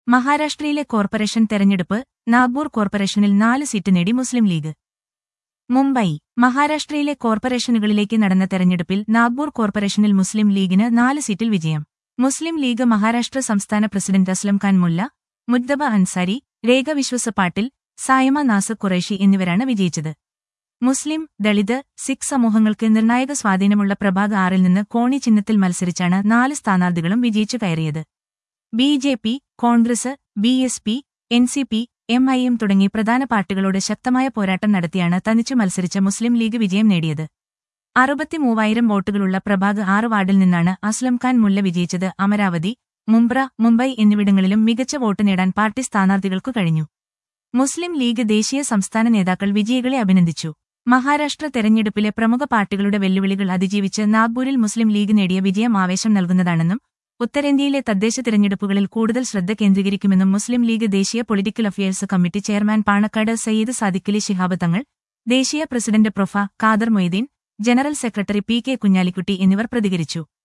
മഹാരാഷ്ട്രയിലെ കോർപ്പറേഷൻ തെരഞ്ഞെടുപ്പ് നാഗ്പൂർ കോർപ്പറേഷനിൽ നാല് സീറ്റ് നേടി മുസ്ലിം ലീഗ് മുംബൈ മഹാരാഷ്ട്രയിലെ കോർപ്പറേഷനുകളിലേക്ക് നടന്ന തെരഞ്ഞെടുപ്പിൽ നാഗ്പൂർ കോർപ്പറേഷനിൽ മുസ്ലിം ലീഗിന് നാല് സീറ്റിൽ വിജയം മുസ്ലിം ലീഗ് മഹാരാഷ്ട്ര സംസ്ഥാന പ്രസിഡന്റ് അസ്ലം ഖാൻ മുല്ല മുദ്ദബ അൻസാരി രേഖ വിശ്വസ പാട്ടിൽ സായമ നാസർ ഖുറേഷി എന്നിവരാണ് വിജയിച്ചത് മുസ്ലിം ദളിത് സിഖ് സമൂഹങ്ങൾക്ക് നിർണായക സ്വാധീനമുള്ള പ്രഭാഗ് ആറിൽ നിന്ന് കോണി ചിഹ്നത്തിൽ മത്സരിച്ചാണ് നാല് സ്ഥാനാർത്ഥികളും വിജയിച്ചു കയറിയത് B J P Congress B S P N C P M I M തുടങ്ങി പ്രധാന പാർട്ടികളോട് ശക്തമായ പോരാട്ടം നടത്തിയാണ് തനിച്ചു മത്സരിച്ച മുസ്ലിം ലീഗ് വിജയം നേടിയത് അറുപത്തിമൂവായിരം വോട്ടുകളുള്ള പ്രഭാഗ് ആറ് വാർഡിൽ നിന്നാണ് അസ്ലം ഖാൻ മുല്ല വിജയിച്ചത് അമരാവതി മുംബ്ര മുംബൈ എന്നിവിടങ്ങളിലും മികച്ച വോട്ട് നേടാൻ പാർട്ടി സ്ഥാനാർത്ഥികൾക്കു കഴിഞ്ഞു മുസ്ലിം ലീഗ് ദേശീയ സംസ്ഥാന നേതാക്കൾ വിജയികളെ അഭിനന്ദിച്ചു മഹാരാഷ്ട്ര തെരഞ്ഞെടുപ്പിലെ പ്രമുഖ പാർട്ടികളുടെ വെല്ലുവിളികൾ അതിജീവിച്ച് നാഗ്പൂരിൽ മുസ്ലിം ലീഗ് നേടിയ വിജയം ആവേശം നൽകുന്നതാണെന്നും ഉത്തരേന്ത്യയിലെ തദ്ദേശ തിരഞ്ഞെടുപ്പുകളിൽ കൂടുതൽ ശ്രദ്ധ കേന്ദ്രീകരിക്കുമെന്നും മുസ്ലിം ലീഗ് ദേശീയ political affairs committee chairman Panakkad Sayyid Sadiqali Shihab Thangal ദേശീയ president prof Khader Moideen general secretary P K Kunhalikutty എന്നിവർ പ്രതികരിച്ചു